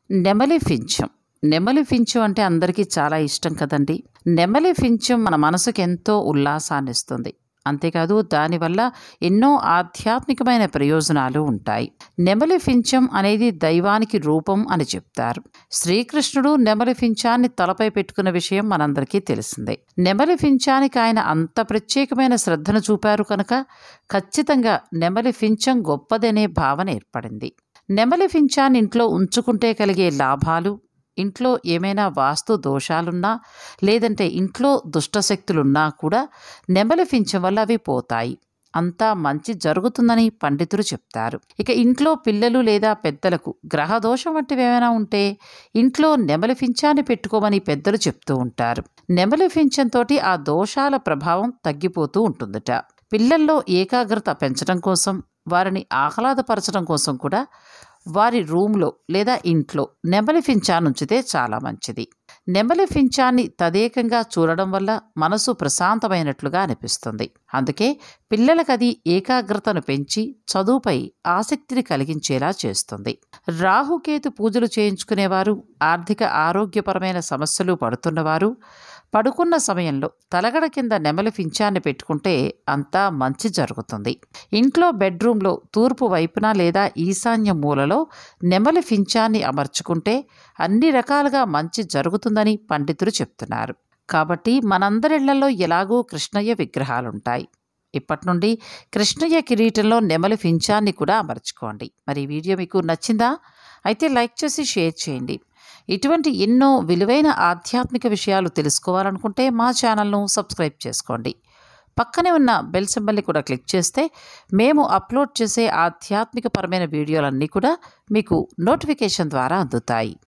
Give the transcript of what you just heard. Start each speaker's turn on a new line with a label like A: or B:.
A: నెమలి ఫించం నెమలి ఫించం అంటే అందరికీ చాలా ఇష్టం కదండి నెమలి ఫించం మన మనసుకు ఎంతో ఉల్లాసాన్ని ఇస్తుంది అంతేకాదు దానివల్ల ఎన్నో ఆధ్యాత్మికమైన ప్రయోజనాలు ఉంటాయి నెమలి ఫించం అనేది దైవానికి రూపం అని చెప్తారు శ్రీకృష్ణుడు నెమలి ఫించాన్ని తలపై పెట్టుకున్న విషయం మనందరికీ తెలిసిందే నెమలి ఫించానికి ఆయన అంత ప్రత్యేకమైన శ్రద్ధను చూపారు కనుక ఖచ్చితంగా నెమలి ఫించం గొప్పదనే భావన ఏర్పడింది నెమలి ఫించాన్ని ఇంట్లో ఉంచుకుంటే కలిగే లాభాలు ఇంట్లో ఏమైనా వాస్తు దోషాలున్నా లేదంటే ఇంట్లో దుష్టశక్తులున్నా కూడా నెమలి ఫించం వల్ల అవి పోతాయి అంతా మంచి జరుగుతుందని పండితులు చెప్తారు ఇక ఇంట్లో పిల్లలు లేదా పెద్దలకు గ్రహ దోషం వంటివి ఏమైనా ఉంటే ఇంట్లో నెమలి ఫించాన్ని పెట్టుకోమని పెద్దలు చెప్తూ ఉంటారు నెమలి ఫించంతోటి ఆ దోషాల ప్రభావం తగ్గిపోతూ ఉంటుందట పిల్లల్లో ఏకాగ్రత పెంచడం కోసం వారిని ఆహ్లాదపరచడం కోసం కూడా వారి రూమ్లో లేదా ఇంట్లో నెమలి ఫించాన్ని ఉంచితే చాలా మంచిది నెమలి ఫించాన్ని తదేకంగా చూడడం వల్ల మనసు ప్రశాంతమైనట్లుగా అనిపిస్తుంది అందుకే పిల్లలకు అది ఏకాగ్రతను పెంచి చదువుపై ఆసక్తిని కలిగించేలా చేస్తుంది రాహుకేతు పూజలు చేయించుకునేవారు ఆర్థిక ఆరోగ్యపరమైన సమస్యలు పడుతున్నవారు పడుకున్న సమయంలో తలగడ కింద నెమలి ఫించాన్ని పెట్టుకుంటే అంతా మంచి జరుగుతుంది ఇంట్లో బెడ్రూమ్లో తూర్పు వైపున లేదా ఈశాన్య మూలలో నెమలి ఫించాన్ని అమర్చుకుంటే అన్ని రకాలుగా మంచి జరుగుతుందని పండితులు చెప్తున్నారు కాబట్టి మనందరిళ్లలో ఎలాగూ కృష్ణయ్య విగ్రహాలుంటాయి ఇప్పటి నుండి కృష్ణయ్య కిరీటంలో నెమలి ఫించాన్ని కూడా అమర్చుకోండి మరి ఈ వీడియో మీకు నచ్చిందా అయితే లైక్ చేసి షేర్ చేయండి ఇటువంటి ఎన్నో విలువైన ఆధ్యాత్మిక విషయాలు తెలుసుకోవాలనుకుంటే మా ఛానల్ను సబ్స్క్రైబ్ చేసుకోండి పక్కనే ఉన్న బెల్ సింబల్ని కూడా క్లిక్ చేస్తే మేము అప్లోడ్ చేసే ఆధ్యాత్మికపరమైన వీడియోలన్నీ కూడా మీకు నోటిఫికేషన్ ద్వారా అందుతాయి